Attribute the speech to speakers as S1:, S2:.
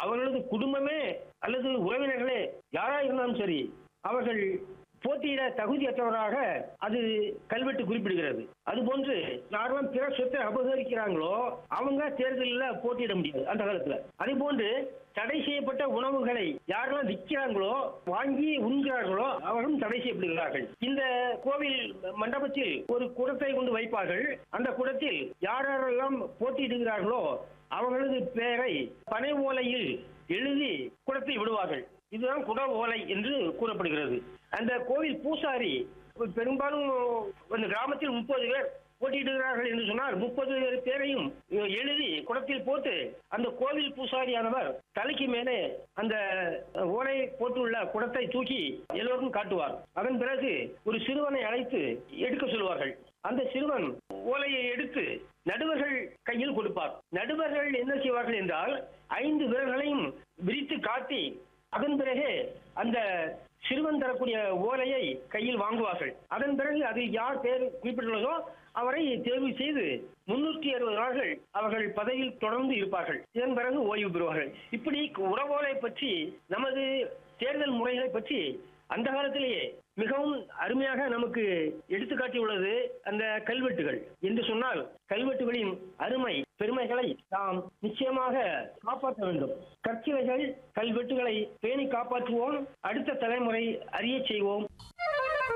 S1: அவர்களது குடும்பமே அல்லது உறவினர்களே யாரா இருந்தாலும் சரி அவர்கள் போட்டியிட தகுதியற்றவராக அது கல்வெட்டு குறிப்பிடுகிறது அதுபோன்று யாரெல்லாம் பிற சொத்தை அபகரிக்கிறாங்களோ அவங்க தேர்தலில் போட்டியிட முடியாது அந்த காலத்துல அதே போன்று தடை செய்யப்பட்ட உணவுகளை யாரெல்லாம் விற்கிறாங்களோ வாங்கி உண்கிறார்களோ அவர்களும் தடை செய்யப்படுகிறார்கள் இந்த கோவில் மண்டபத்தில் ஒரு குடத்தை கொண்டு வைப்பார்கள் அந்த குடத்தில் யார் யாரெல்லாம் போட்டியிடுகிறார்களோ அவர்களது பெயரை பனை ஓலையில் எழுதி குடத்தில் விடுவார்கள் இதுதான் குட ஓலை என்று கூறப்படுகிறது அந்த கோவில் பூசாரி பெரும்பாலும் அந்த கிராமத்தில் முப்பது பேர் போட்டியிடுகிறார்கள் என்று சொன்னால் முப்பது பேரையும் எழுதி குடத்தில் போட்டு அந்த கோவில் பூசாரியானவர் தலைக்கு மேலே அந்த ஓலை போட்டுள்ள குடத்தை தூக்கி எல்லோருக்கும் காட்டுவார் அதன் பிறகு ஒரு சிறுவனை அழைத்து எடுக்க சொல்வார்கள் அந்த சிறுவன் ஓலையை எடுத்து நடுவர்கள் கையில் கொடுப்பார் நடுவர்கள் என்ன செய்வார்கள் என்றால் ஐந்து விரல்களையும் விரித்து காட்டி அதன் பிறகு அந்த சிறுவன் தரக்கூடிய ஓலையை கையில் வாங்குவார்கள் அதன் பிறகு அது யார் பேர் குறிப்பிட்டுள்ளதோ அவரை தேர்வு செய்து முன்னூற்றி அறுபது நாட்கள் அவர்கள் பதவியில் தொடர்ந்து இருப்பார்கள் இதன் பிறகு ஓய்வு பெறுவார்கள் இப்படி உறவோலை பற்றி நமது தேர்தல் முறைகளை பற்றி அந்த காலத்திலேயே மிகவும் அருமையாக நமக்கு எடுத்துக்காட்டியுள்ளது அந்த கல்வெட்டுகள் என்று சொன்னால் கல்வெட்டுகளின் அருமை பெருமைகளை நாம் நிச்சயமாக காப்பாற்ற வேண்டும் கற்சிலைகள் கல்வெட்டுகளை பேணி காப்பாற்றுவோம் அடுத்த தலைமுறை அறிய செய்வோம்